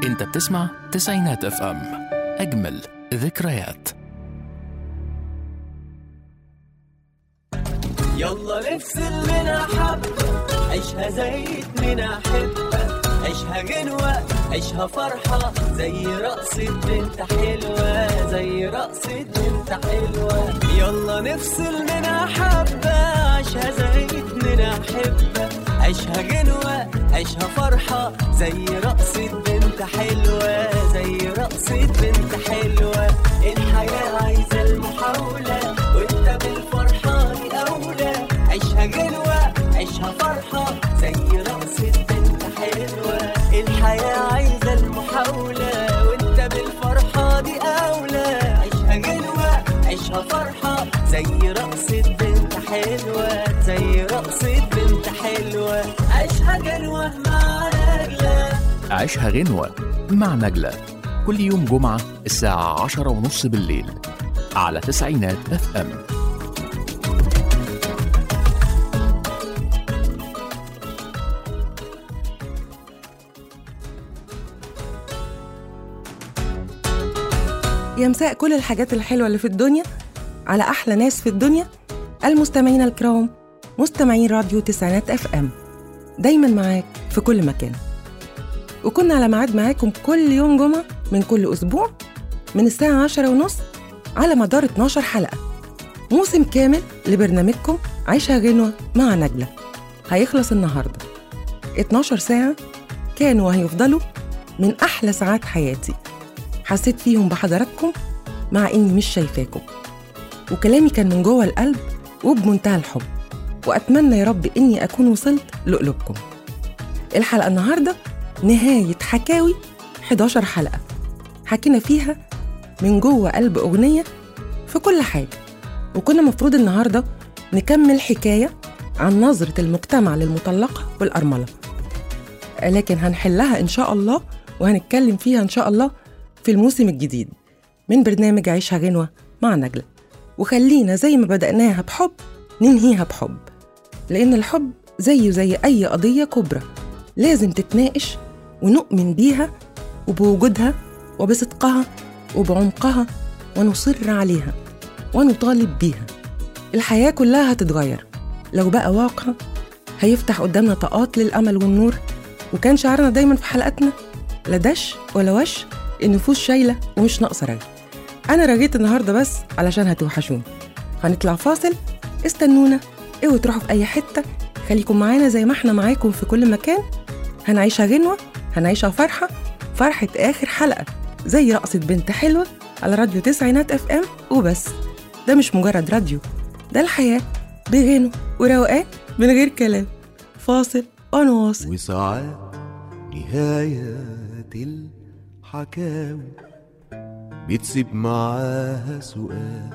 انت بتسمع تسعينات اف ام اجمل ذكريات يلا نفصل لنا حبة عيشها زي اتنين حبة عيشها جنوة عيشها فرحة زي رقصة بنت حلوة زي رقصة بنت حلوة يلا نفصل لنا حبة عيشها زي اتنين حبة عيشها جنوة عيشها فرحة زي رقصة بنت حلوة زي رقصة بنت حلوة الحياة عايزة المحاولة وانت بالفرحة دي أولى عيشها جنوة عيشها فرحة زي رقصة بنت حلوة الحياة عايزة المحاولة وانت بالفرحة دي أولى عيشها جنوة عيشها فرحة زي رقصة بنت حلوة زي رقصة بنت حلوة عيشها جنوة مع نجلة عيشها غنوة مع نجلة كل يوم جمعة الساعة عشرة ونص بالليل على تسعينات اف ام يا مساء كل الحاجات الحلوة اللي في الدنيا على أحلى ناس في الدنيا المستمعين الكرام مستمعين راديو تسعينات اف ام دايما معاك في كل مكان وكنا على ميعاد معاكم كل يوم جمعة من كل أسبوع من الساعة عشرة ونص على مدار 12 حلقة موسم كامل لبرنامجكم عيشها غنوة مع نجلة هيخلص النهاردة 12 ساعة كانوا وهيفضلوا من أحلى ساعات حياتي حسيت فيهم بحضراتكم مع إني مش شايفاكم وكلامي كان من جوه القلب وبمنتهى الحب وأتمنى يا رب إني أكون وصلت لقلوبكم الحلقة النهاردة نهاية حكاوي 11 حلقة حكينا فيها من جوه قلب أغنية في كل حاجة وكنا مفروض النهاردة نكمل حكاية عن نظرة المجتمع للمطلقة والأرملة لكن هنحلها إن شاء الله وهنتكلم فيها إن شاء الله في الموسم الجديد من برنامج عيشها غنوة مع نجلة وخلينا زي ما بدأناها بحب ننهيها بحب لأن الحب زيه زي أي قضية كبرى لازم تتناقش ونؤمن بيها وبوجودها وبصدقها وبعمقها ونصر عليها ونطالب بيها الحياة كلها هتتغير لو بقى واقع هيفتح قدامنا طاقات للأمل والنور وكان شعارنا دايما في حلقاتنا لا دش ولا وش النفوس شايلة ومش ناقصة رغي أنا رغيت النهاردة بس علشان هتوحشوني هنطلع فاصل استنونا اوعوا تروحوا في أي حتة خليكم معانا زي ما احنا معاكم في كل مكان هنعيشها غنوة هنعيشها فرحة فرحة آخر حلقة زي رقصة بنت حلوة على راديو تسعينات اف ام وبس ده مش مجرد راديو ده الحياة بغنى وروقان من غير كلام فاصل ونواصل وساعات نهاية الحكاوي بتسيب معاها سؤال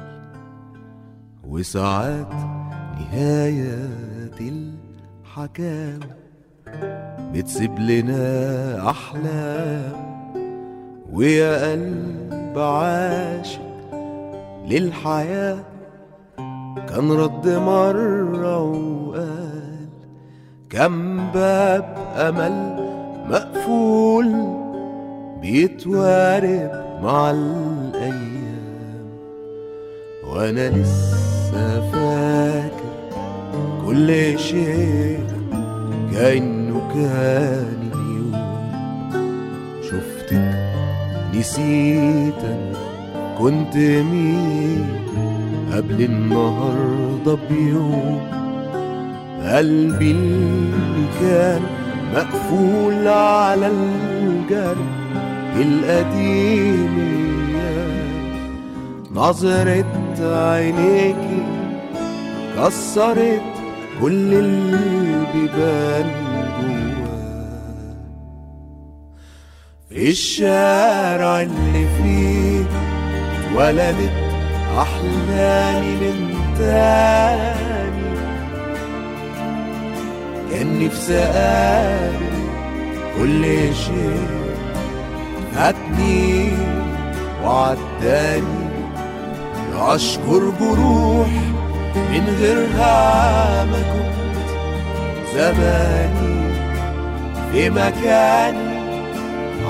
وساعات نهاية الحكاوي بتسيب لنا أحلام ويا قلب عاشق للحياة كان رد مرة وقال كم باب أمل مقفول بيتوارب مع الأيام وأنا لسه فاكر كل شيء كأنه كان اليوم شفتك نسيتك كنت مين قبل النهاردة بيوم قلبي اللي كان مقفول على الجرح القديم نظرة عينيكي كسرت كل البيبان جوا في الشارع اللي فيه اتولدت أحلامي من تاني كان نفسي أقابل كل شيء فاتني وعداني أشكر جروح من غيرها ما كنت زماني في مكاني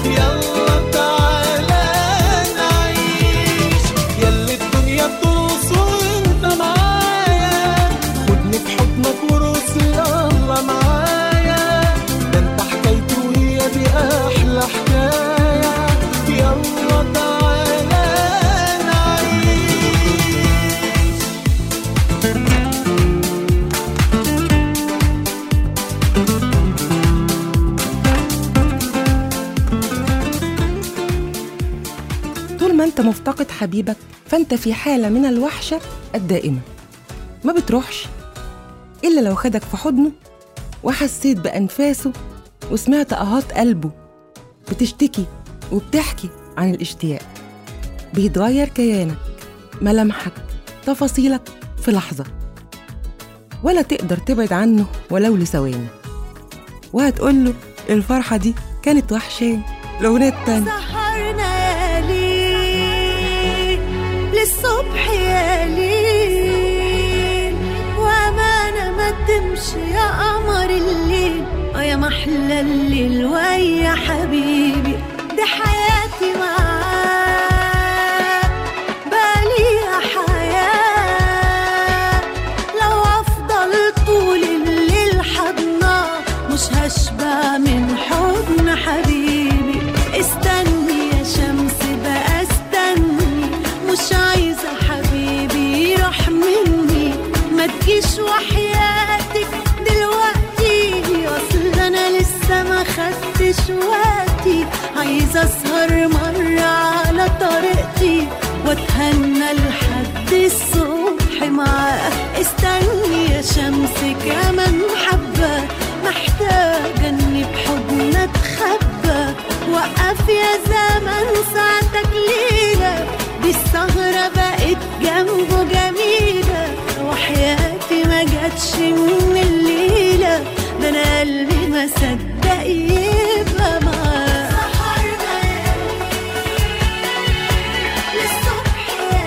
يلا تعالى نعيش يلي الدنيا بترقص وانت معايا خدني في حضنك ورقص يلا معايا ده انت حكايتي وهي دي احلى حكايه يلا تعالى نعيش طول ما انت مفتقد حبيبك فانت في حالة من الوحشة الدائمة ما بتروحش إلا لو خدك في حضنه وحسيت بأنفاسه وسمعت أهات قلبه بتشتكي وبتحكي عن الاشتياق بيتغير كيانك ملامحك تفاصيلك في لحظة ولا تقدر تبعد عنه ولو لثواني وهتقوله الفرحة دي كانت وحشاني الأغنية التانية سهرنا يا ليل للصبح يا ليل وامانة ما تمشي يا قمر الليل اه يا محلى الليل ويا حبيبي دي حياتي معاك بالي حياة لو أفضل طول الليل حضنا مش هشبع من حضن حبيبي استني يا شمس بقى استني مش عايزة حبيبي يروح مني ما تجيش وحياتك دلوقتي اصل انا لسه ما خدتش وقتي عايزة اسهر مرة على طريقتي واتهنى لحد الصبح معاه استني يا شمس كمان حبة محتاجة اني بحضن اتخبى وقف يا زمن ساعتك ليلة دي السهرة بقت جنبه جميلة وحياتي ما جاتش من الليلة ده انا قلبي ما صدق يبقى معاه سهرنا يا للصبح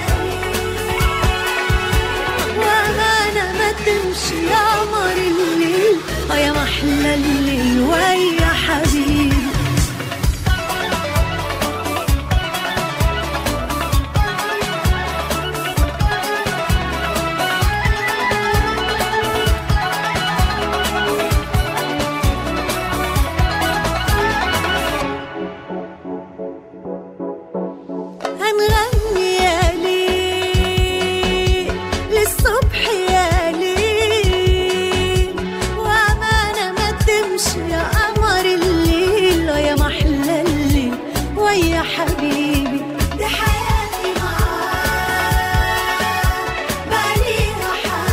وأمانة ما تمشي يا قمر الليل اه يا محلى الليل ويا حبيبي هنغني يا ليل للصبح يا ليل وأمانة ما تمشي يا قمر الليل ويا محلى الليل ويا حبيبي دي حياتي معاك بقاليها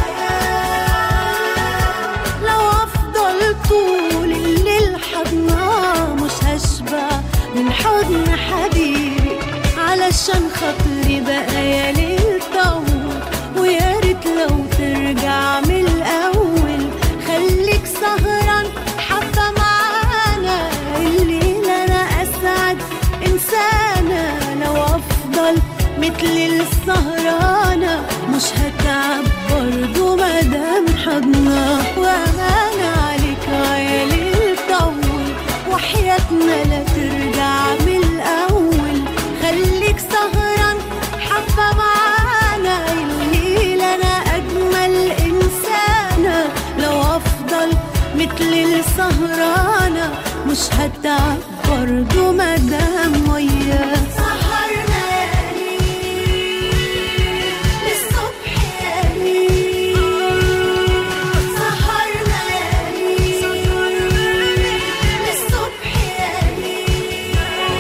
حياة لو أفضل طول الليل حضناه مش هشبع من حضن حبيبي علشان خاطري بقى يا ليل طول ويا ريت لو ترجع من الأول خليك سهران حبة معانا الليل أنا أسعد إنسانة لو أفضل مثل السهرانة مش هتعب برضه مادام حضنا وأمانة عليك يا ليل طول وحياتنا لا ترجع من الأول خليك سهران حبة معانا الليل أنا أجمل إنسانة لو أفضل مثل السهرانة مش هتعب برضه مادام وياك سهرنا يا ليل للصبح يا ليل سهرنا يا ليل للصبح يا ليل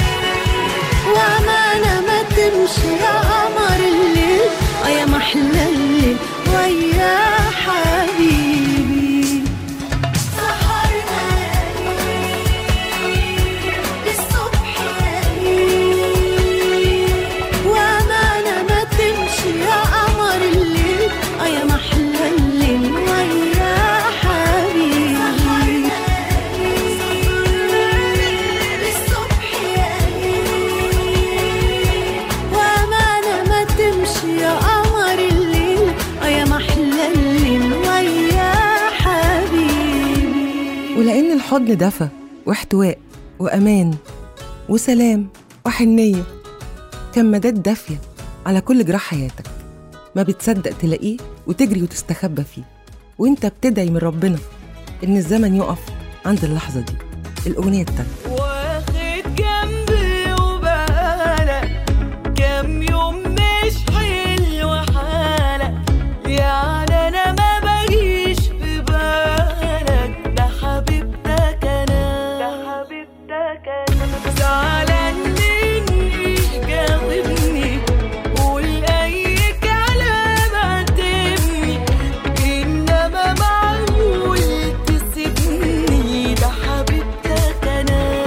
وأمانة ما تمشي يا قمر الليل اه يا محلى الليل ويا حبيبي سهرنا يا ليل للصبح يا ليل وأمانة ما تمشي يا قمر الليل اه يا محلى الليل ويا حبيبي للصبح يا ليل وأمانة ما تمشي يا قمر الليل اه يا محلى الليل ويا حبيبي ولأن الحضن دفى واحتواء وأمان وسلام وحنية كمادات دافية على كل جراح حياتك ما بتصدق تلاقيه وتجري وتستخبى فيه وانت بتدعي من ربنا ان الزمن يقف عند اللحظة دي الأغنية التانية واخد جنبي وبقالك كام يوم مش حلو حالك يعني انا ما بجيش في بالك ده حبيبتك انا ده حبيبتك انا زعلان مني جاوبني قول اي كلام عاتبني انما معقول تسيبني ده حبيبتك انا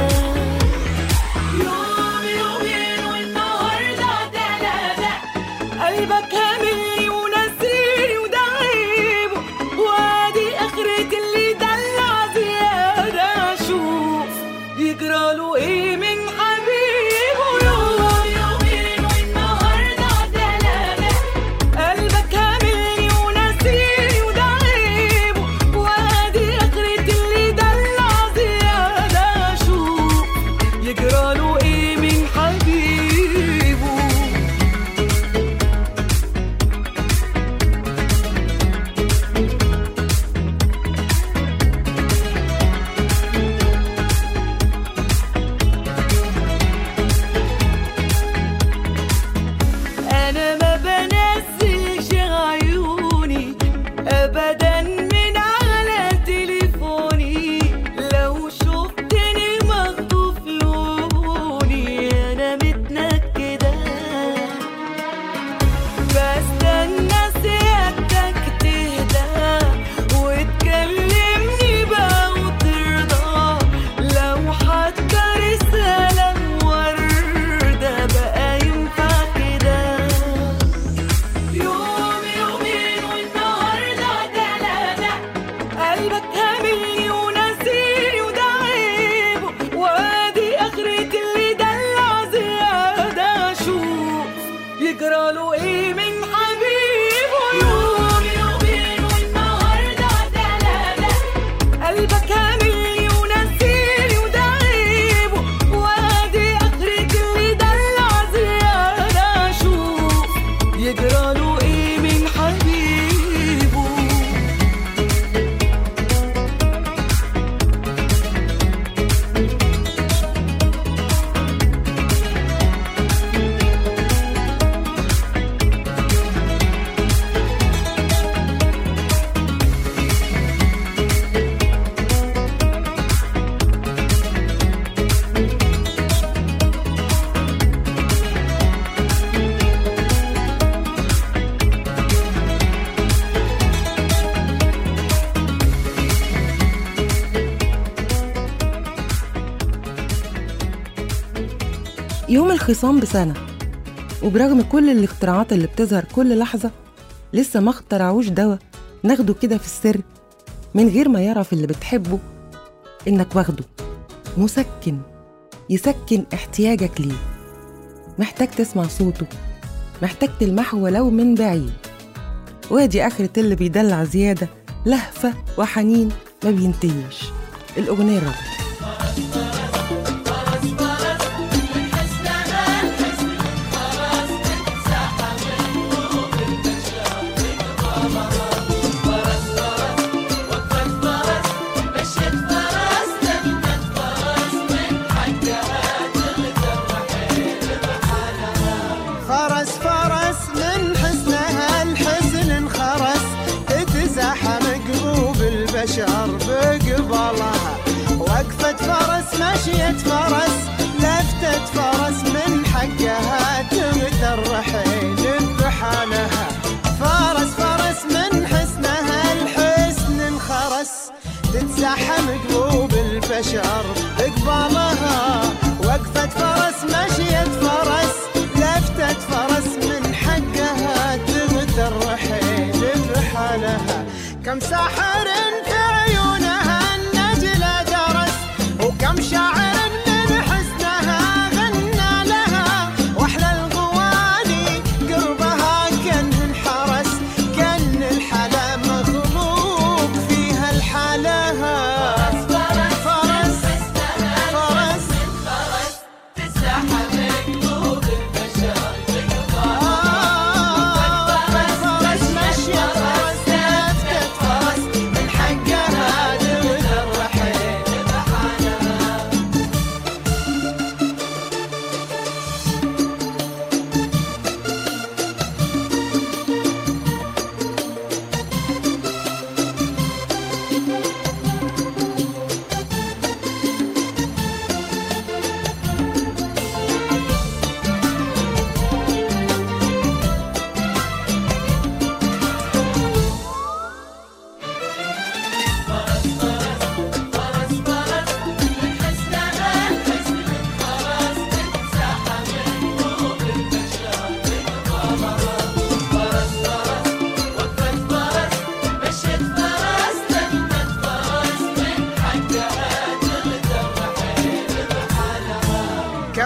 يوم يومين والنهارده تلاته قلبك هاملني وناسيني وده عيبه وادي اخرة اللي دلع زيادة اشوف يجراله ايه من حبيبه يوم يومين والنهارده تلاته قلبك هاملني وناسيني وده عيبه وادي اخرة اللي دلع زيادة اشوف يجراله ايه من حبيبه انا ما بنزلش عيوني ابدا من على تليفوني لو شفتني مخطوف لوني انا متنكده بستنى سيادتك تهدى وتكلمني بقى وترضى لو حتى رسالة وردة بقى ينفع كده يوم يومين والنهاردة تلاتة قلبك هاملني وناسيني وده عيبه وادي اخرة اللي دلع زيادة اشوف يجراله ايه من حبيبه يوم يومين والنهاردة تلاتة قلبك هاملني وناسيني وده عيبه وادي اخرة اللي دلع زيادة اشوف يجراله ايه من حبيبه يوم الخصام بسنة وبرغم كل الاختراعات اللي بتظهر كل لحظة لسه ما اخترعوش دواء ناخده كده في السر من غير ما يعرف اللي بتحبه إنك واخده مسكن يسكن احتياجك ليه محتاج تسمع صوته محتاج تلمحه ولو من بعيد وادي آخرة اللي بيدلع زيادة لهفة وحنين ما بينتهيش الأغنية الرابعة فرس فرس من حسنها الحسن انخرس تتزحم قلوب البشر بقبلها وقفة فرس مشية فرس لفتة فرس من حقها تغدر رحيل بحالها فرس فرس من حسنها الحسن انخرس تتزحم قلوب البشر بقبلها وقفة فرس مشية فرس لفتة فرس من حقها تغدر رحيل بحالها كم ساحر في عيونها النجلة درس وكم شاعر من حسنها غنى لها واحلى الغواني قربها كان انحرس كان الحلا مخلوق فيها الحلاها فرس فرس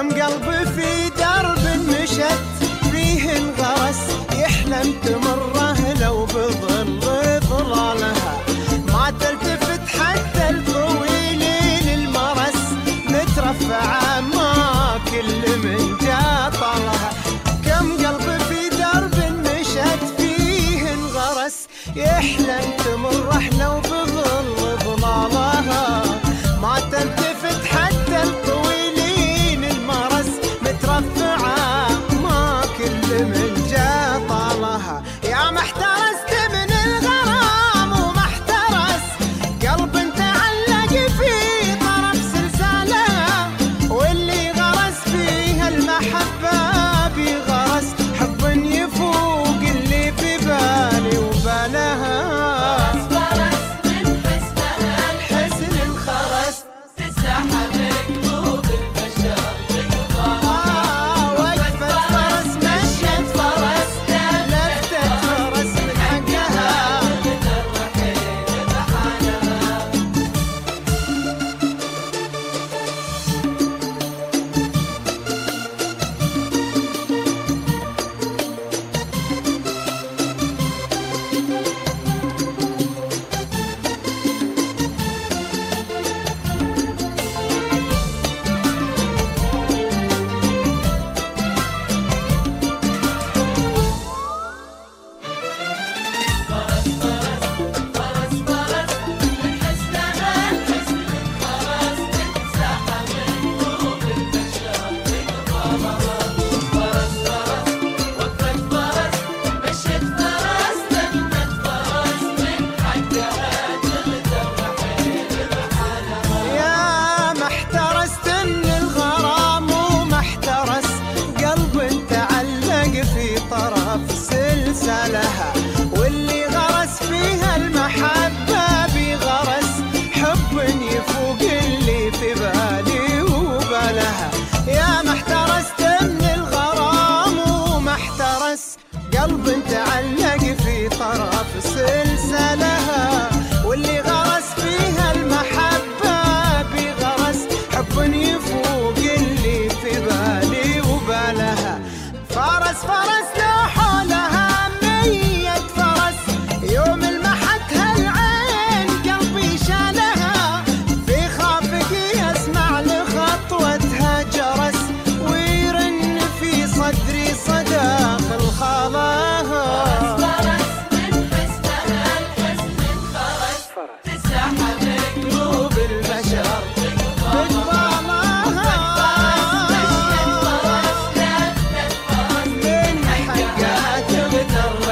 كم قلب في درب مشت فيه انغرس يحلم تمره لو بظل ظلالها ما تلتفت حتى الطويلين المرس مترفعة ما كل من جا طلها كم قلب في درب مشت فيه انغرس يحلم تمره لو بظل ظلالها ما تلتفت حتى الطويلين المرس مترفعة ما كل من جا طالها يا ما احترست من الغرام وما احترس قلب تعلق في طرف سلسالها واللي غرس فيها المحبة بغرس حب يفوق اللي في بالي وبالها الحزن انخرس آه، وقفت فرس مشيت فرس لفتت فرس من حقها يا ما احترست من الغرام وما احترس قلب تعلق في طرف سلسلها واللي غرس فيها المحبة بغرس حب يفوق اللي في بالي وبالها يا ما احترست من الغرام وما احترس قلب تعلق في طرف سلسلها واللي غرس فيها المحبة بغرس حب يفوق اللي في بالي وبالها فرس فرس لو حولها مية فرس يوم المحتها العين قلبي شالها في خافقي اسمع لخطوتها جرس ويرن في صدري صداخل خلاها قلوب البشر تقبلها من حقها تغدر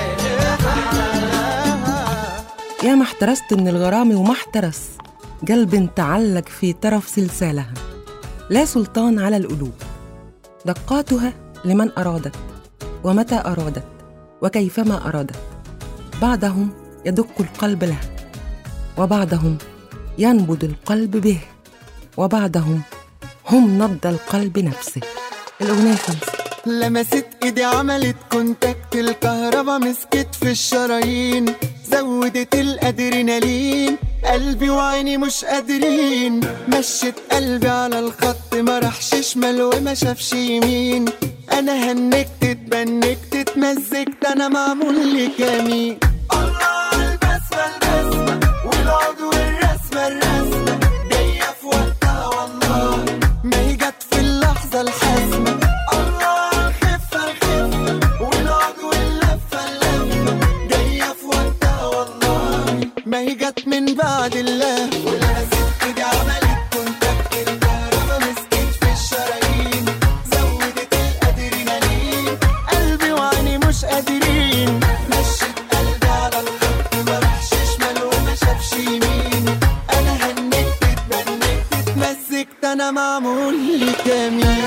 حيلها يا ما احترست من الغرام وما احترس قلب تعلق في طرف سلسالها لا سلطان على القلوب دقاتها لمن أرادت ومتى أرادت وكيفما أرادت بعضهم يدق القلب له وبعضهم ينبض القلب به وبعضهم هم نبض القلب نفسه الأغنية خمسة لمست ايدي عملت كونتاكت الكهربا مسكت في الشرايين زودت الادرينالين قلبي وعيني مش قادرين مشت قلبي على الخط ما راحش شمال وما شافش يمين انا هنكت اتبنكت اتمزجت انا معمول لي كمين الله البسمة البسمة والعود والرسمة الرسمة جاية في وقتها والله ما هي جت في اللحظة الحاسمة الله الخفة الخفة والعود واللفة اللفة جاية في وقتها والله ما هي جت من بعد الله ولمست ايدي عملت كونتاكت الكهربا مسكت في الشرايين زودت الادرينالين قلبي وعيني مش قادرين مشيت قلبي على الخط ما راحش شمال وما شافش يمين انا هنكت اتبنكت اتمزجت انا معمول لي كمين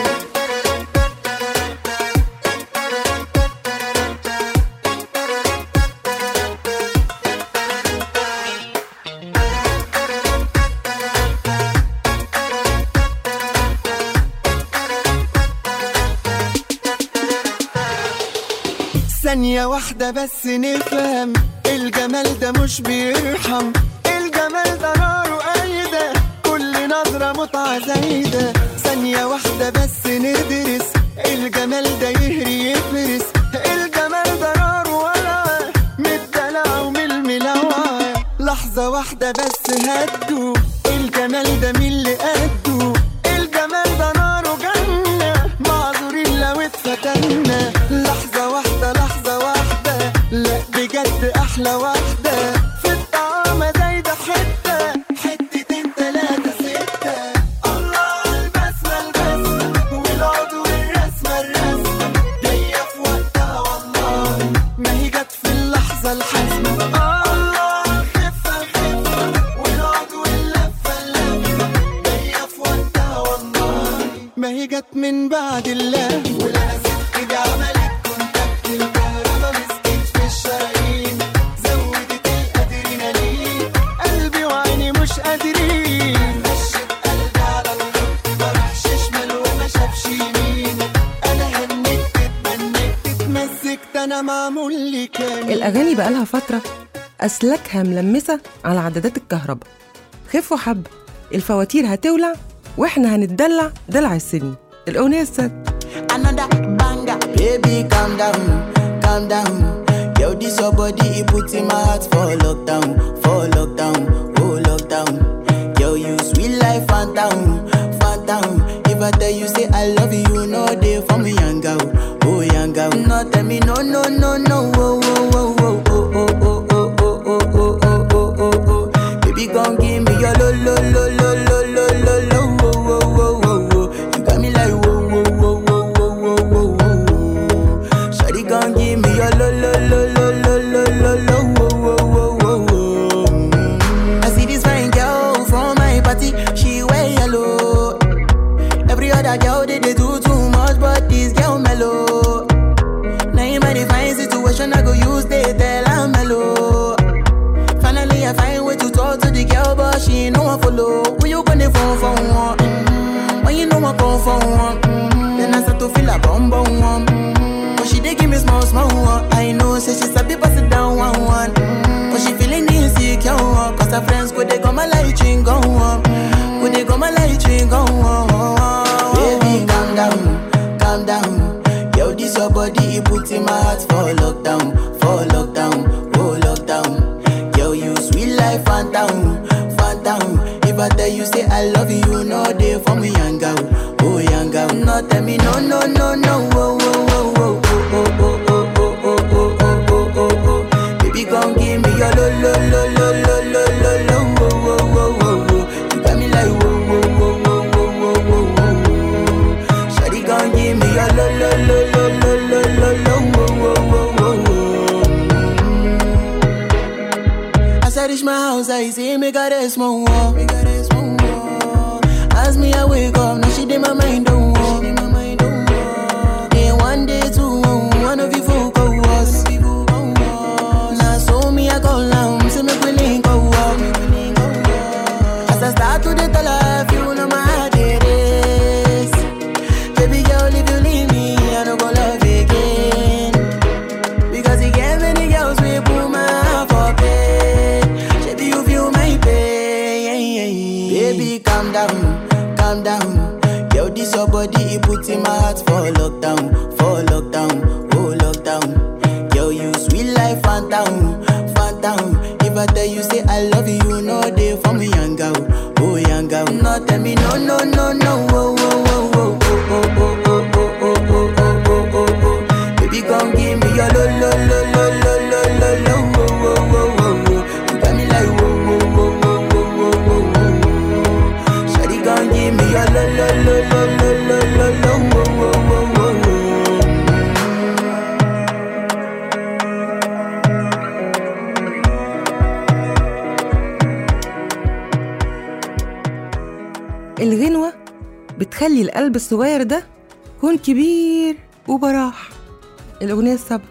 ثانية واحدة بس نفهم الجمال ده مش بيرحم الجمال ده نار وقايدة كل نظرة متعة زايدة ثانية واحدة بس ندرس الجمال ده يهري يفرس الجمال ده نار ولع من الدلع ومن الملوعة لحظة واحدة بس هدوا الجمال ده مين اللي قده الجمال ده نار وجنة معذورين لو اتفتنا لحظة واحدة لحظة واحدة لا بجد أحلى واحدة في الطعام زايدة حتة حتتين تلاتة ستة الله البسمة البسمة والعضو الرسمة الرسمة جاية في وقتها والله ما هي جت في اللحظة الحاسمة الله الخفة الخفة والعضو اللفة اللفة جاية في وقتها والله ما هي جت من بعد الله ولا ست ايدي عملت كونتاكت الكهرباء مسكت في الشرايين زودت الادرينالين قلبي وعيني مش قادرين مشيت قلبي على الخط ما راحش شمال وما شافش يمين انا هنكت اتمنكت اتمسكت انا معمول لي كامل الأغاني بقالها فترة أسلاكها ملمسة على عدادات الكهرباء خفوا حبة الفواتير هتولع وإحنا هنتدلع دلع السنين الأغنية السادسة another banger. Baby, calm down, calm down. Yo, this your body, it puts in my heart for lockdown, for lockdown, oh lockdown. Yo, you sweet life, phantom, phantom. If I tell you say I love you, no day for me, young girl, oh young girl. No, tell me no, no, no, no, oh, oh, oh, oh, oh, oh, oh, oh, oh, oh, oh, oh, oh, oh, oh. Baby, gon' give me your lo, lo, lo, lo, lo, lo, lo, lo, oh, oh, oh, oh, oh. You got me like whoa, whoa, whoa, whoa, whoa, whoa, whoa, whoa. Shawty gon' give me your lo, lo, lo, lo, lo, lo, lo, lo, oh, oh, oh, oh, oh. Mm. I see this fine girl from my party, she wear yellow. Every other girl they, they do too much, but this girl mellow. Now in my divine situation, I go use they tell I'm mellow. Finally, I find way to talk to the girl, but she ain't no one follow. Who you gonna phone for one? Mm-hmm. When you know I come for one, mm-hmm. then I start to feel a bum bum one. Mm-hmm. But she dey give me small small one. I know, say she sabi pass it down one one. Mm-hmm. But she feeling insecure, one. cause her friends go they come my light ring go on. Go they come my light ring go on. Baby, calm down, calm down. Yo, this your body, it puts in my heart for lockdown, for lockdown, oh lockdown. Yo, you sweet life, phantom, phantom. If I tell you say I love you, no day for me, young girl, oh young girl. No, tell me no, no, no, no, oh, oh, oh, oh, oh, oh, oh, oh, oh, oh, oh, oh, oh, oh. Baby, gon' give me your lo, lo, lo, lo, lo, lo, lo, lo, oh, oh, oh, oh, oh. You got me like whoa, whoa, whoa, whoa, whoa, whoa, whoa, whoa. Shawty gon' give me your lo, lo, lo, lo, lo, lo, lo, lo, oh, oh, oh, oh, oh. As I reach my house, I see me got a small wall. Me got a small wall. As me, I wake up, now she did my mind don't walk. Day one, day two, one of you folk go was. Now so me, I go down, see me willing go walk. As I start to the tell her, you know my heart it is. Baby girl, if you leave me, I don't go love again. Because he gave many girls we put my heart for pain. Baby, you feel my pain. Baby, calm down, calm down. Yo, this your body, it puts in my heart for lockdown, for lockdown, oh lockdown. Yo, you sweet life, phantom, phantom. If I tell you say I love you, no day for me, young girl, oh young girl. No, tell me no, no, no, no, oh, oh, oh, oh, oh, oh, oh, oh, oh, oh, oh, oh, oh, oh. Baby, come give me your lo, lo, lo, lo, lo, lo, lo, lo, oh, oh, oh, oh, oh. You got me like whoa, whoa, whoa, whoa, whoa, whoa, whoa, whoa. Shawty, come give me your lo, lo, lo, lo, lo, lo, lo, lo, oh, oh, oh, oh, oh. الغنوة بتخلي القلب الصغير ده كون كبير وبراح الأغنية السابعة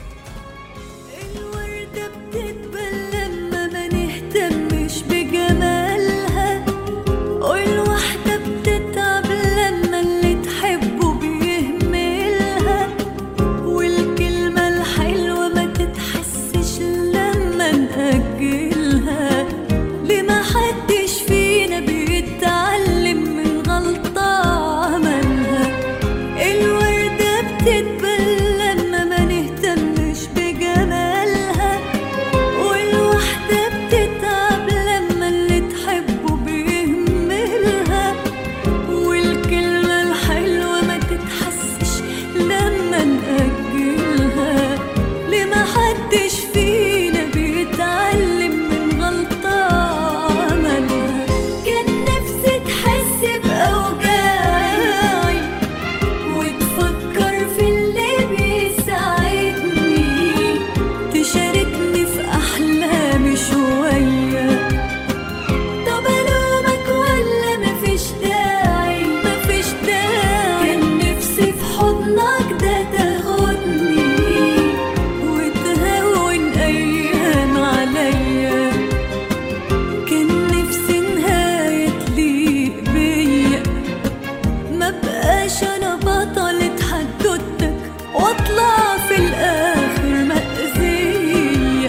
الوردة بتدبل لما ما نهتمش بجمالها والواحدة بتتعب لما اللي تحبه بيهملها والكلمة الحلوة ما تتحسش لما نأجلها ليه ما حدش فينا بيتعلم من غلطة بقاش انا بطلة حدوتك واطلع في الاخر مأذية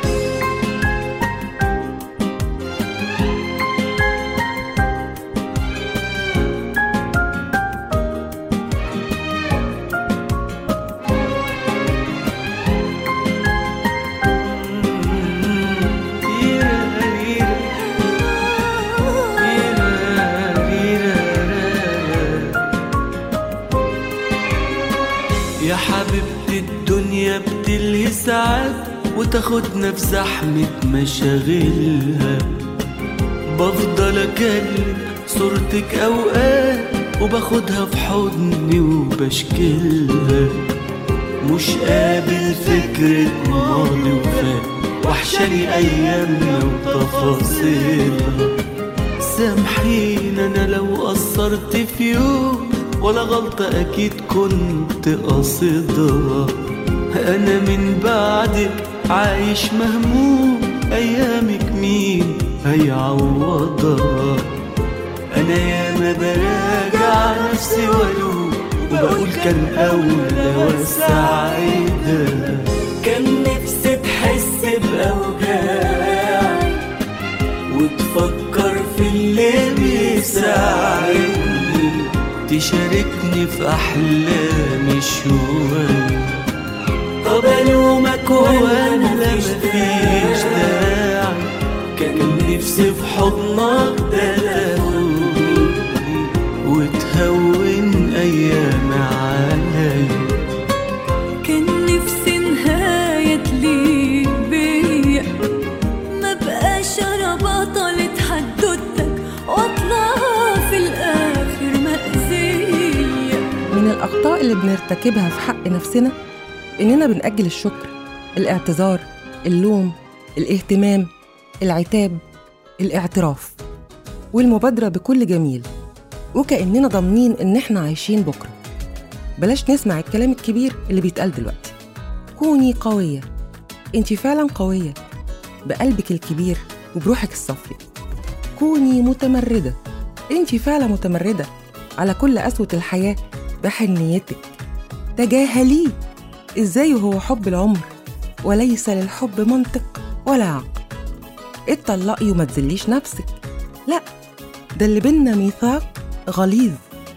يا حبيبتي الدنيا بتلهي ساعات وتاخدنا في زحمة مشاغلها بفضل اكلم صورتك اوقات وباخدها في حضني وبشكلها مش قابل فكرة ماضي وفات وحشاني ايامنا وتفاصيلها سامحين انا لو قصرت في يوم ولا غلطة اكيد كنت قاصدها انا من بعدك عايش مهموم ايامك مين هيعوضها انا ياما براجع نفسي والوم وبقول كان اولى وسعيدة كان نفسي تحس باوجاعي وتفكر في اللي بيساعدني تشاركني في أحلامي شوية طب ألومك ولا مفيش داعي كان نفسي في حضنك تلاقوني وتهون أيام عليا كان نفسي نهاية تليق بيا ما بقاش انا بطلة حدوتك واطلع في الاخر مأذية من الأخطاء اللي بنرتكبها في حق نفسنا إننا بنأجل الشكر الاعتذار اللوم الاهتمام العتاب الاعتراف والمبادرة بكل جميل وكأننا ضامنين إن إحنا عايشين بكرة بلاش نسمع الكلام الكبير اللي بيتقال دلوقتي كوني قوية انت فعلا قوية بقلبك الكبير وبروحك الصافية كوني متمردة انت فعلا متمردة على كل قسوة الحياة بحنيتك تجاهليه ازاي وهو حب العمر وليس للحب منطق ولا عقل اتطلقي وما تذليش نفسك لا ده اللي بينا ميثاق غليظ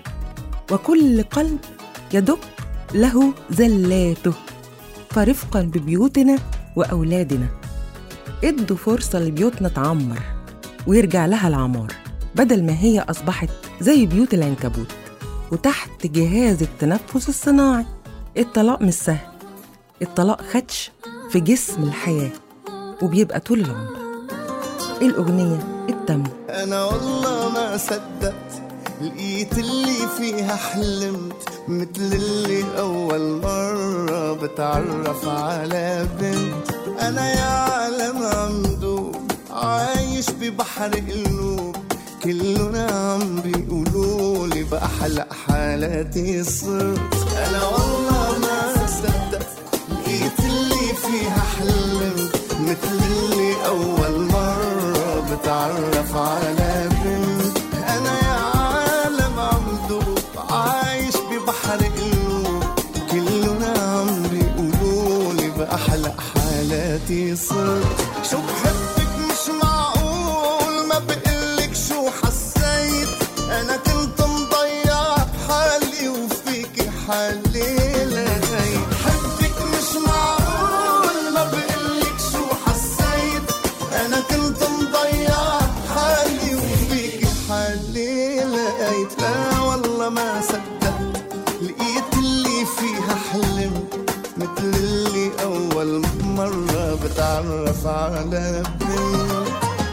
وكل قلب يدق له زلاته فرفقا ببيوتنا وأولادنا ادوا فرصة لبيوتنا تعمر ويرجع لها العمار بدل ما هي أصبحت زي بيوت العنكبوت وتحت جهاز التنفس الصناعي الطلاق مش سهل الطلاق خدش في جسم الحياة وبيبقى طول العمر الأغنية التامنة انا والله ما صدقت لقيت اللي فيها حلمت مثل اللي اول مرة بتعرف على بنت انا يا عالم عمدوب عايش ببحر قلوب كلنا عم بيقولولي بأحلى حالاتي صرت انا والله ما صدقت لقيت اللي فيها حلمت مثل اللي أول مرة بتعرف على بنت أنا يا عالم عم دوب عايش ببحر قلوب كلنا عم بيقولولي بأحلى حالاتي صرت شو بحبك مش معقول ما بقلك شو حسيت أنا كنت مضيع حالي وفيكي حالي لغيت حبك مش معقول ما بقلك شو حسيت أنا كنت مضيع حالي وفيكي حالي لقيت لا والله ما صدقت لقيت اللي فيها حلمت مثل اللي أول مرة بتعرف على بنت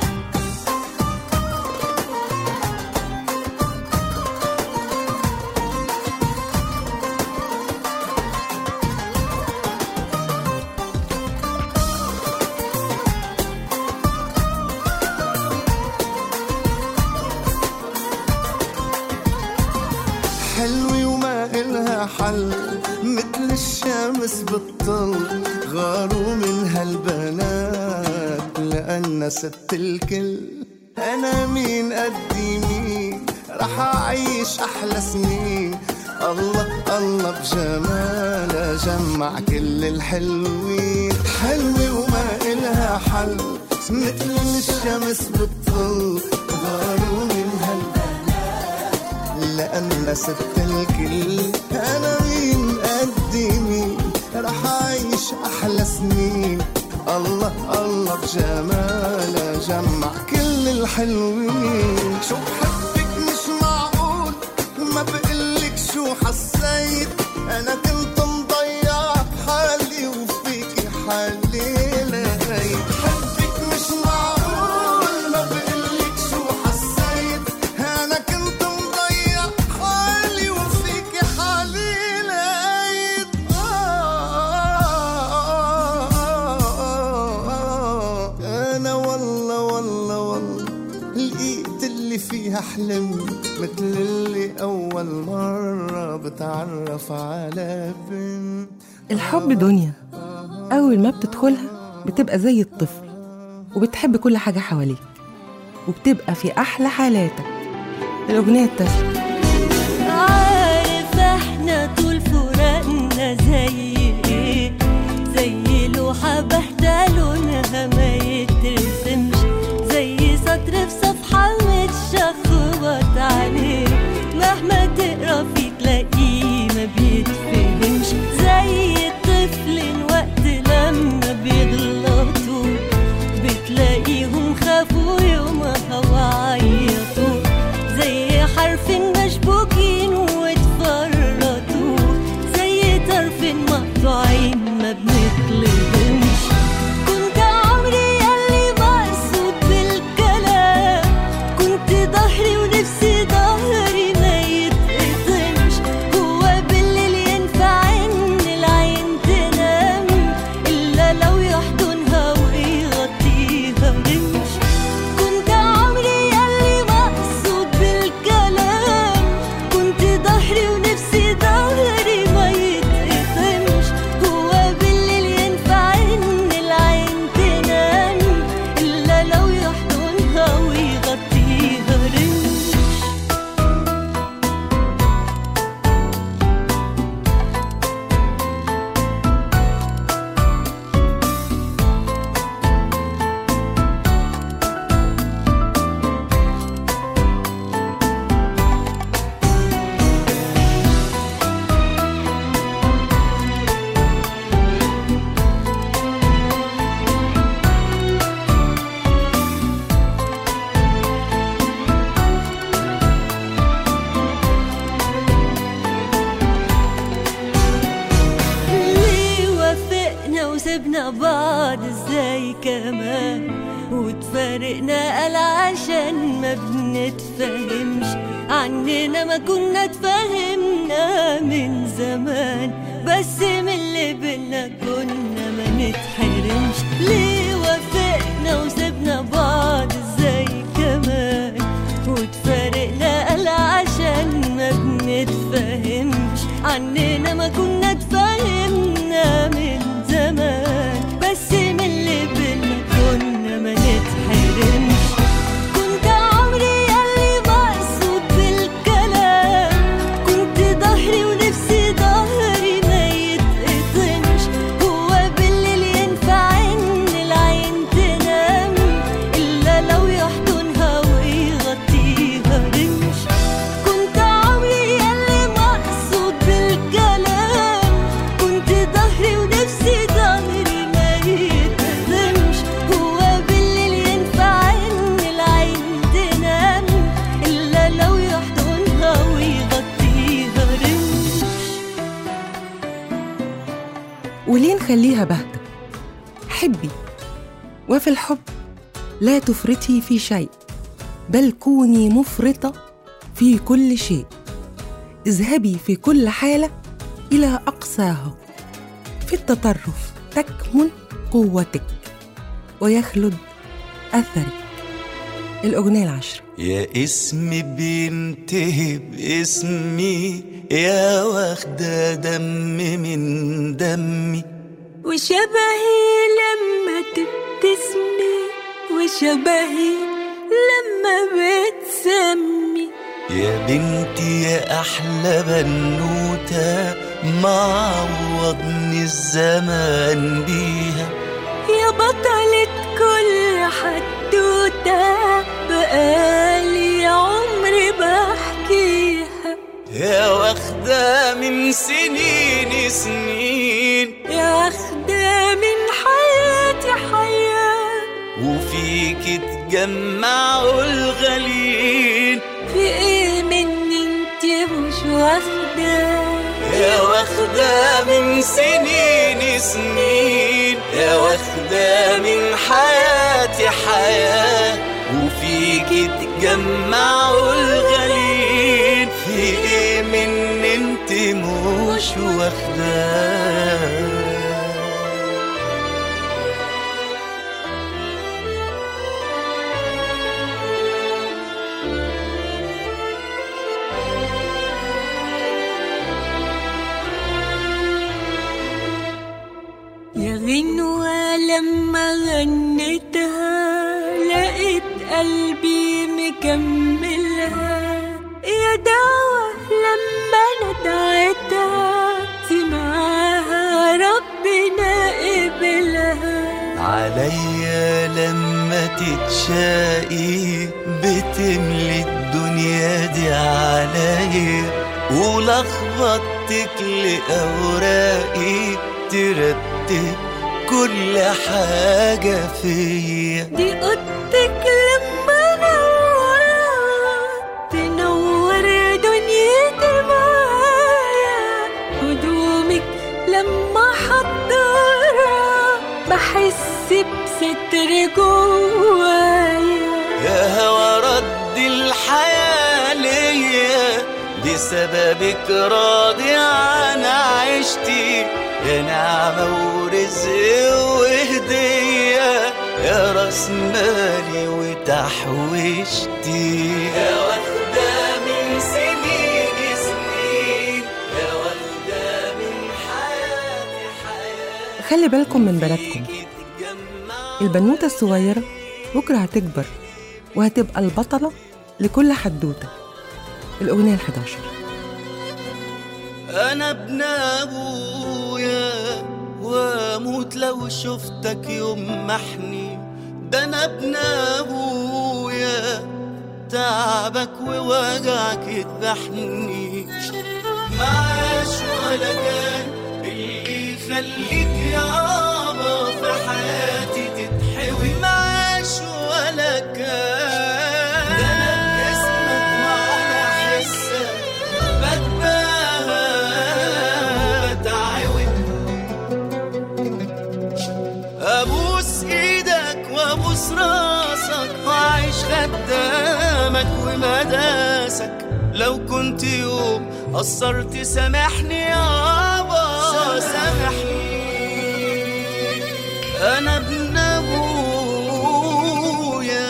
حلوة وما إلها حل مثل الشمس بالطل غاروا من هالبنات لأن ست الكل أنا مين قدي مين رح أعيش أحلى سنين الله الله بجمالها جمع كل الحلوين حلوة وما إلها حل مثل الشمس بتطل غاروا من هالبلد لأن سبت الكل أنا مين قدي مين رح أعيش أحلى سنين الله الله بجمالها جمع كل الحلوين شو بحبك مش معقول ما بقلك شو حسيت أنا كنت مضيع حالي وفيكي حالي لقيت حبك مش معقول ما بقلك شو حسيت أنا كنت مضيع حالي وفيكي حالي لقيت آه أنا والله والله والله لقيت اللي فيها حلم مثل اللي أول مرة بتعرف على بنت الحب دنيا أول ما بتدخلها بتبقى زي الطفل وبتحب كل حاجة حواليك وبتبقى في أحلى حالاتك الأغنية التاسعة عارف احنا طول فراقنا زي ايه زي لوحة باهتة لونها ما يترسمش زي سطر في صفحة متشخبط عليه مهما تقرا فيه تلاقيه ما بيتفهمش زي الطفل وقت لما بيغلطوا بتلاقيهم خافوا يومها وعيطوا زي حرف مشبوكين واتفرطوا زي طرف مقطوعين ما بنطلبهمش كنت عمري يلي مقصود بالكلام كنت ظهري ونفسي ظهري ما يتقطمش هو بالليل ينفع ان العين تنام الا لو يحضنها ويغطيها رمش كنت عمري يلي مقصود بالكلام كنت ظهري ونفسي ظهري ما يتقطمش هو بالليل ينفع ان العين تنام الا لو يحضنها ويغطيها رمش ليه وافقنا وسبنا بعض ازاي كمان وتفارقنا قال عشان ما بنتفهمش عننا ما كنا اتفهمنا من زمان بس من اللي بينا كنا ما نتحرمش ليه وافقنا وسبنا بعض ازاي كمان وتفارقنا قال عشان ما بنتفهمش عننا ما كنا اتفهمنا من زمان بس من اللي بينا كنا ما نتحرمش كنت عمري يلي مقصود بالكلام كنت ظهري ونفسي ظهري ما يتقطمش هو بالليل ينفع ان العين تنام الا لو يحضنها ويغطيها رمش كنت عمري يلي مقصود بالكلام كنت ظهري ونفسي ظهري ما يتقدمش هو بالليل ينفع ان العين تنام الا لو يحضنها ويغطيها رمش وليه نخليها باهتة حبي وفي الحب لا تفرطي في شيء بل كوني مفرطة في كل شيء اذهبي في كل حالة إلى أقصاها في التطرف تكمن قوتك ويخلد أثرك الأغنية العشرة يا اسمي بينتهي باسمي يا واخدة دم من دمي وشبهي لما تبتسمي وشبهي لما بتسمي يا بنتي يا أحلى بنوتة معوضني الزمان بيها يا بطلة كل حدوتة بقالي عمري بحكيها يا واخدة من سنين سنين يا واخدة من حياتي حياة وفيك تجمعوا الغاليين في ايه مني انت مش واخدة يا واخدة من سنين سنين يا واخدة من حياتي حياة وفيك تجمعوا الغاليين في ايه من انت مش واخدة يا غنوة لما غنيتها لقيت قلبي مكملها يا دعوة لما انا دعيتها سمعها ربنا قبلها عليا لما تتشاقي بتملي الدنيا دي عليا ولخبطتك لأوراقي ترتب كل حاجة فيا دي اوضتك لما نورها تنور دنيتي معايا هدومك لما حضرها بحس بستر جوايا يا هوا رد الحياة ليا بسببك راضي عن عيشتي يا نعمة ورزق وهدية يا راس مالي وتحويشتي يا واخدة من سنين سنين يا واخدة من حياتي حياتي خلي بالكم من بلدكم تجمع البنوتة الصغيرة بكرة هتكبر وهتبقى البطلة لكل حدوتة الأغنية الحداشر انا ابن ابويا واموت لو شفتك يوم محني ده انا ابن ابويا تعبك ووجعك يذبحني معاش ولا كان اللي يخليك يابا في حياتي تتحوي معاش ولا كان ده انا باسمك وعلى حسك بتباهى وبتعود ابوس ايدك وابوس راسك واعيش خدامك ومداسك لو كنت يوم قصرت سامحني يابا سامحني انا ابن ابويا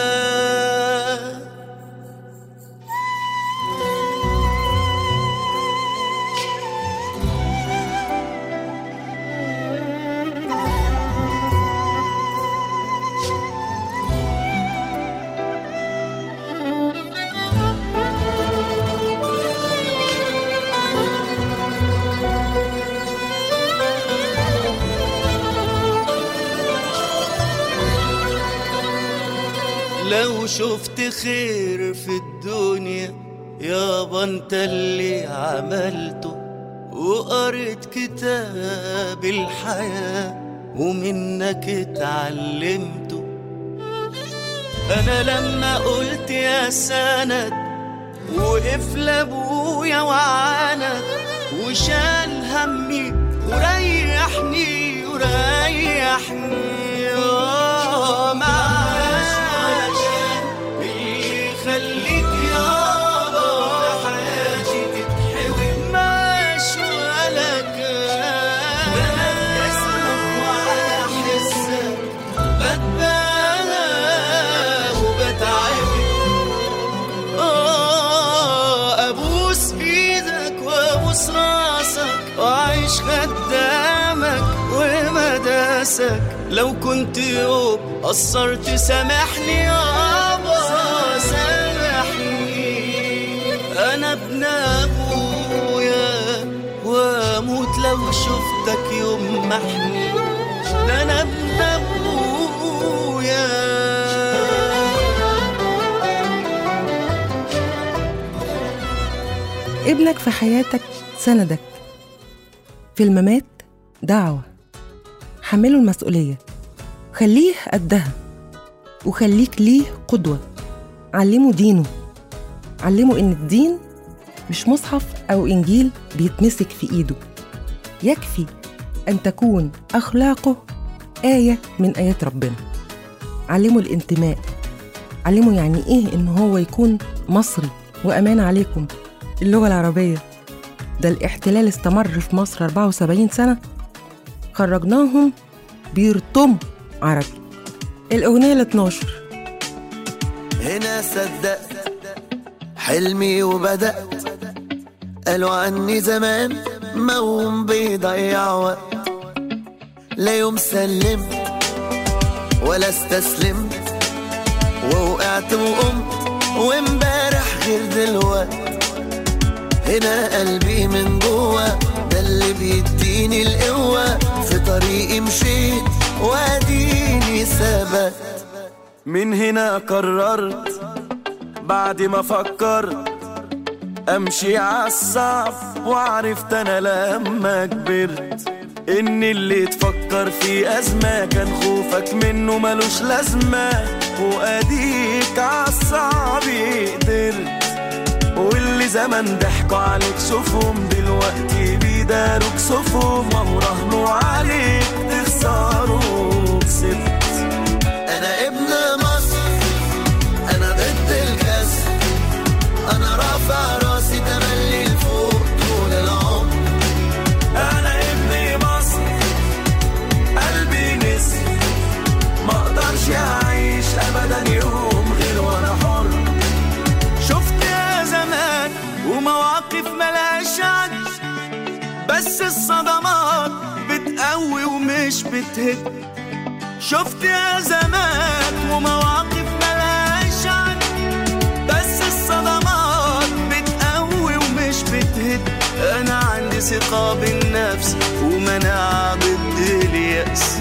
لو شفت خير في الدنيا يابا انت اللي عملته وقريت كتاب الحياة ومنك اتعلمته انا لما قلت يا سند وقف لابويا وعاند وشال همي وريحني وريحني آه، معاش علشان يخليك يابا في حياتي تتحوي معاش ولا كان انا اسمك وعلى حسك بتبالى وبتعب آه، ابوس ايدك وابوس راسك واعيش خدامك ومداسك لو كنت يوم قصرت سامحني يابا سامحني انا ابويا واموت لو شفتك يوم محمي ده انا ابن ابويا ابنك في حياتك سندك في الممات دعوة حمله المسؤولية خليه قدها وخليك ليه قدوة علمه دينه علمه إن الدين مش مصحف أو إنجيل بيتمسك في إيده يكفي أن تكون أخلاقه آية من آيات ربنا علمه الانتماء علمه يعني إيه إن هو يكون مصري وأمان عليكم اللغة العربية ده الاحتلال استمر في مصر 74 سنة خرجناهم بيرطموا عربي الأغنية ال 12 هنا صدقت حلمي وبدأت قالوا عني زمان موهوم بيضيع وقت لا يوم سلمت ولا استسلمت ووقعت وقمت وامبارح غير دلوقت هنا قلبي من جوه ده اللي بيديني القوة في طريقي مشيت واديني ثبت من هنا قررت بعد ما فكرت امشي عالصعب وعرفت انا لما كبرت ان اللي تفكر في ازمه كان خوفك منه ملوش لازمه واديك عالصعب قدرت واللي زمان ضحكوا عليك شوفهم دلوقتي بيداروك صفهم وهو راهنوا عليك تخسروا كسبت انا ابن مصر انا ضد الكسر انا رافع راسي تملي لفوق طول العمر انا ابن مصر قلبي نسر ما اقدرش اعيش ابدا يوم غير وانا حر شفت يا زمان ومواقف ملهاش عد بس الصدمات بتقوي ومش بتهد شفت يا زمان ومواقف ملهاش عد بس الصدمات بتقوي ومش بتهد انا عندي ثقة بالنفس ومناعة ضد اليأس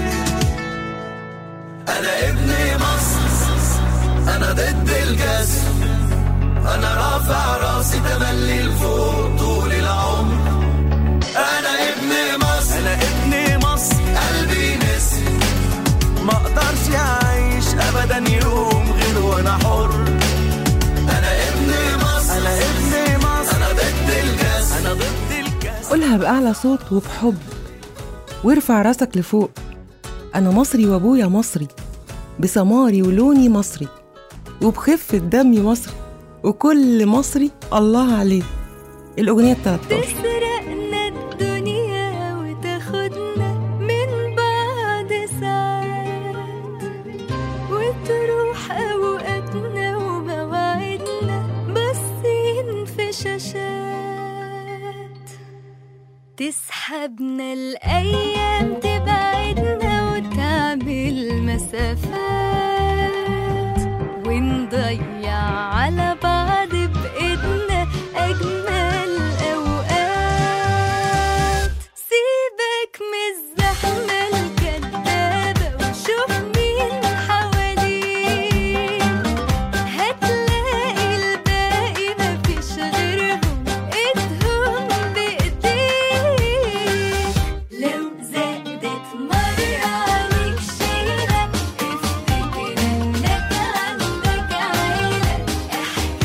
انا ابن مصر انا ضد الكسر انا رافع راسي تملي لفوق طول العمر انا ابن مصر انا ابن مصر قلبي نسر ما اقدرش اعيش ابدا يوم غير وانا حر انا ابن مصر انا ابن مصر انا ضد الكسر انا ضد الكسل قولها بأعلى صوت وبحب وارفع راسك لفوق أنا مصري وأبويا مصري بسماري ولوني مصري وبخفة دمي مصري وكل مصري الله عليه الأغنية التلاتاشر تسرقنا الدنيا وتاخدنا من بعد ساعات وتروح أوقاتنا ومواعيدنا باصين في شاشات تسحبنا الأيام تبعدنا وتعمل مسافات ونضيع على بعض بإيدنا أجمل أوقات سيبك من الزحمة الكدابة وشوف مين حواليك هتلاقي الباقي مفيش غيرهم ايدهم بايديك لو زادت مرة عليك شيلة افتكر انك عندك عيلة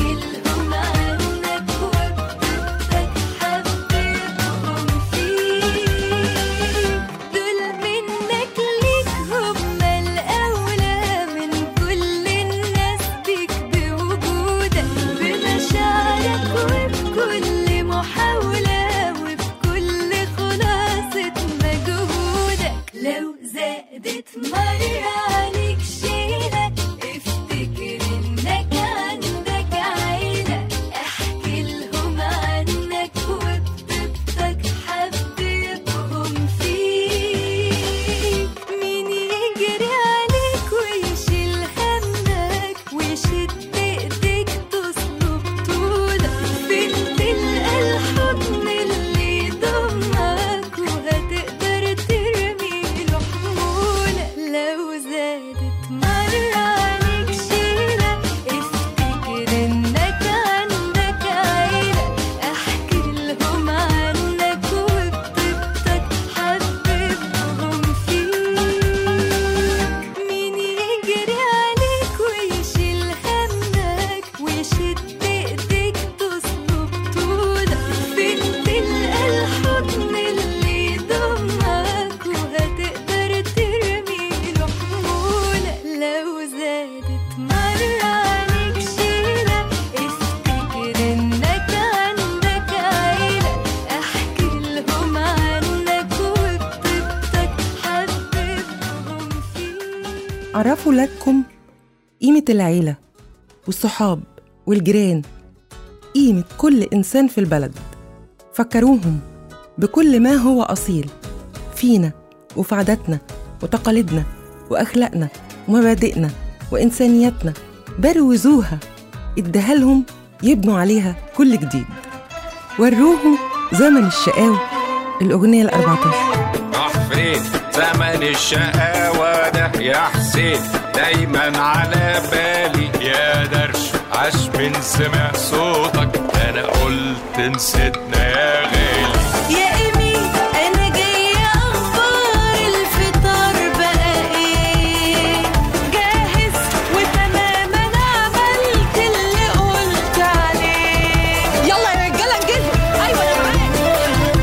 عرفوا ولادكم قيمة العيلة والصحاب والجيران قيمة كل إنسان في البلد فكروهم بكل ما هو أصيل فينا وفي عاداتنا وتقاليدنا وأخلاقنا ومبادئنا وإنسانياتنا بروزوها اداها لهم يبنوا عليها كل جديد وروهم زمن الشقاوة الأغنية الأربعتاشر عفريت زمن الشقاوة ده يا حسين دايما على بالي يا درش عاش من سمع صوتك انا قلت نسيتنا يا غالي يا إيمي أنا جاية أخبار الفطار بقى إيه جاهز وتمام أنا عملت اللي قلت عليه يلا يا رجالة انجزوا أيوة أنا معاك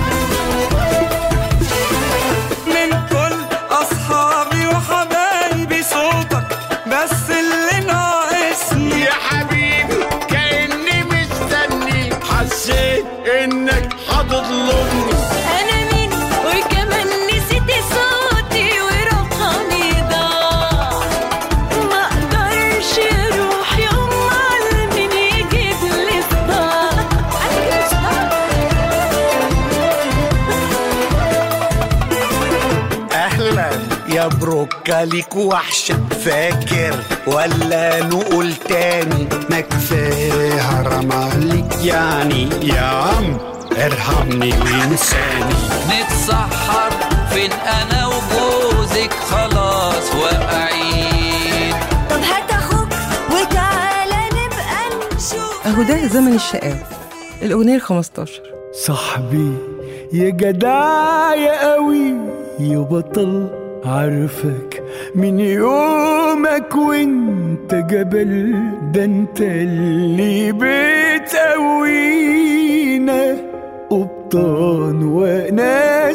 من كل اصحابي وحبايبي صوتك بس اللي ناقصني يا حبيبي كأني مستني حسيت انك هتطلبني أنا مين وكمان نسيت صوتي ورقمي ضاع ما أقدرش أروح يوم على مين يجيب لي صداع أنا كده صداع اهلا يا بروكا ليك وحشة فاكر ولا نقول تاني ما كفاية حرام عليك يعني يا عم ارحمني وانساني نتسحر فين انا وجوزك خلاص واقعين طب هات أخوك وتعالى نبقى نشوف أهو ده زمن الشقاوة الأغنية الخمستاشر صاحبي يا جدع يا قوي يا بطل عارفك من يومك وانت جبل ده انت اللي بتقوينا قبطان وانا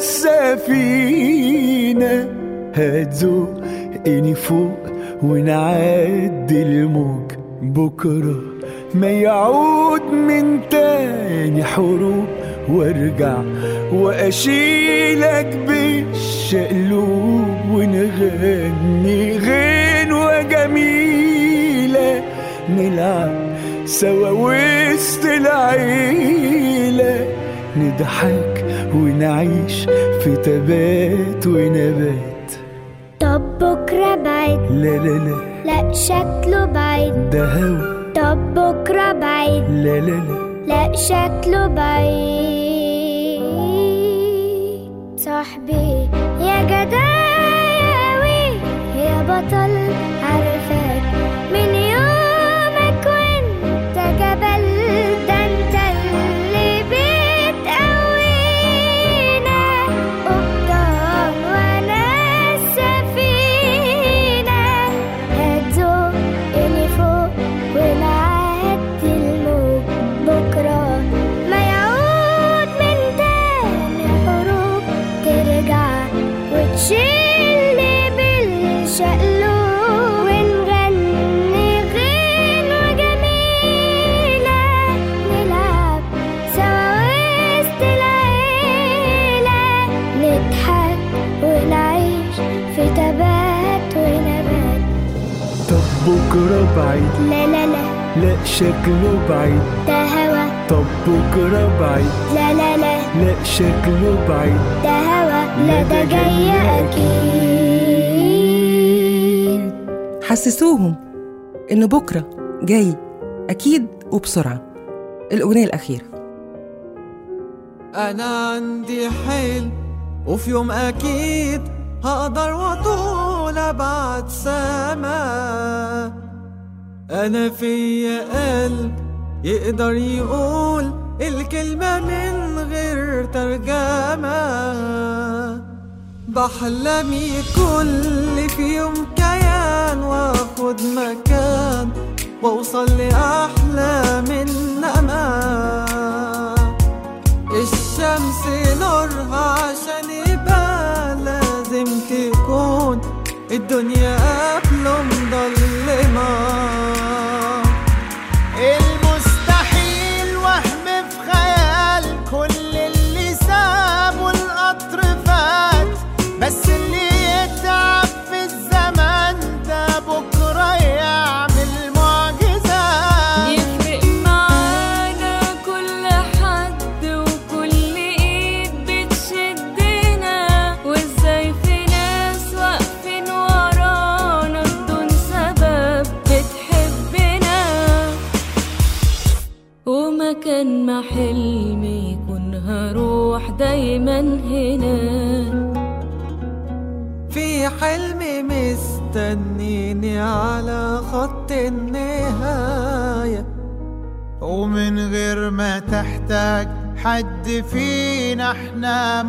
السفينة هتزقني فوق ونعدي الموج بكرة ما يعود من تاني حروب وارجع واشيلك بالشقلوب ونغني غنوة جميلة نلعب سوا وسط العيلة نضحك ونعيش في تبات ونبات طب بكرة بعيد لا لا لا لا شكله بعيد ده هوا طب بكرة بعيد لا لا لا لا شكله بعيد صاحبي يا جداوي يا بطل عارفك من يومك وانت جبل ده انت اللي بتقوينا قبطان وانا السفينة هتزقني فوق ونعدي الموج بكرة ما يعود من تاني حروب ترجع وتشيلني بالشقلوب ونغني غنوة جميلة نلعب سوا وسط العيلة نضحك ونعيش في تبات ونبات طب بكرة بعيد لا لا لا لا شكله بعيد ده هوا طب بكرة بعيد لا لا لا لا شكله بعيد ده هوا لا ده جاي أكيد حسسوهم إن بكرة جاي أكيد وبسرعة الأغنية الأخيرة أنا عندي حلم وفي يوم أكيد هقدر وطول أبعد سما أنا فيا قلب يقدر يقول الكلمة من غير ترجمة بحلمي كل في يوم كيان واخد مكان واوصل لأحلام النما الشمس نورها عشان يبقى لازم تكون الدنيا قبله مضلمة المستحيل وهم في خيال كل اللي سابه القطر فات بس اللي يتعب في الزمن ده الحلم يكون هروح دايما هنا في حلم مستنيني على خط النهاية ومن غير ما تحتاج حد فينا احنا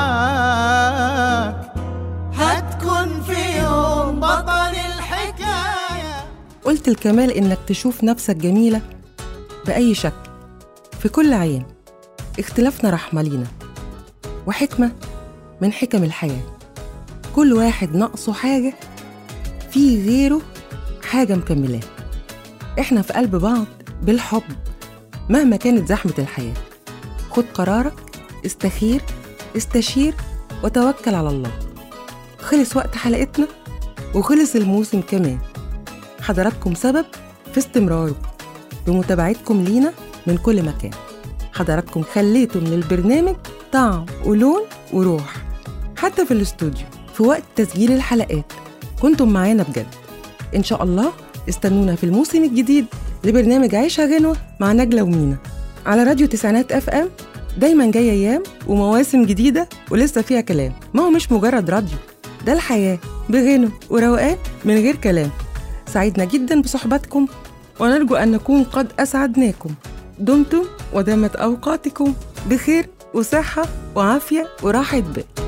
معاك هتكون في يوم بطل الحكاية قلت الكمال إنك تشوف نفسك جميلة بأي شكل في كل عين اختلافنا رحمة لينا وحكمة من حكم الحياة كل واحد ناقصه حاجة في غيره حاجة مكملاه احنا في قلب بعض بالحب مهما كانت زحمة الحياة خد قرارك استخير استشير وتوكل على الله خلص وقت حلقتنا وخلص الموسم كمان حضراتكم سبب في استمراره بمتابعتكم لينا من كل مكان حضراتكم خليتوا من البرنامج طعم ولون وروح حتى في الاستوديو في وقت تسجيل الحلقات كنتم معانا بجد إن شاء الله استنونا في الموسم الجديد لبرنامج عيشها غنوة مع نجلة ومينا على راديو تسعينات اف ام دايما جاية أيام ومواسم جديدة ولسه فيها كلام ما هو مش مجرد راديو ده الحياة بغنى وروقان من غير كلام سعيدنا جدا بصحبتكم ونرجو أن نكون قد أسعدناكم دمتم ودامت أوقاتكم بخير وصحة وعافية وراحة بال